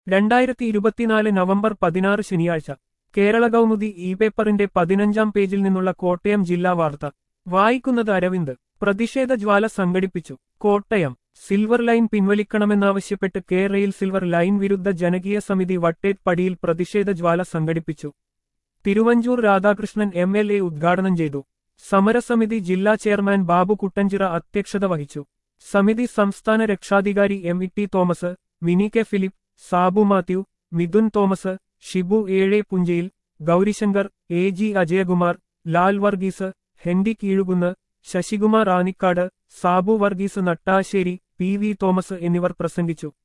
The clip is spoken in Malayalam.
രണ്ടായിരത്തി ഇരുപത്തിനാല് നവംബർ പതിനാറ് ശനിയാഴ്ച കേരള കൗമുദി ഇ പേപ്പറിന്റെ പതിനഞ്ചാം പേജിൽ നിന്നുള്ള കോട്ടയം ജില്ലാ വാർത്ത വായിക്കുന്നത് അരവിന്ദ് പ്രതിഷേധ ജ്വാല സംഘടിപ്പിച്ചു കോട്ടയം സിൽവർ ലൈൻ പിൻവലിക്കണമെന്നാവശ്യപ്പെട്ട് കെ റെയിൽ സിൽവർ ലൈൻ വിരുദ്ധ ജനകീയ സമിതി വട്ടേറ്റ് പടിയിൽ പ്രതിഷേധ ജ്വാല സംഘടിപ്പിച്ചു Thiruvanchoor Radhakrishnan M L A ഉദ്ഘാടനം ചെയ്തു സമരസമിതി ജില്ലാ ചെയർമാൻ ബാബു കുട്ടഞ്ചിറ അധ്യക്ഷത വഹിച്ചു സമിതി സംസ്ഥാന രക്ഷാധികാരി M E T Thomas Mini K Philip Sabu Mathew Mithun Thomas Shibu ഏഴെ പുഞ്ചയിൽ ഗൗരിശങ്കർ എ ജി അജയകുമാർ ലാൽ വർഗീസ് ഹെൻഡി കീഴുകുന്ന് ശശികുമാർ ആനിക്കാട് സാബു വർഗീസ് നട്ടാശ്ശേരി പി വി തോമസ് എന്നിവർ പ്രസംഗിച്ചു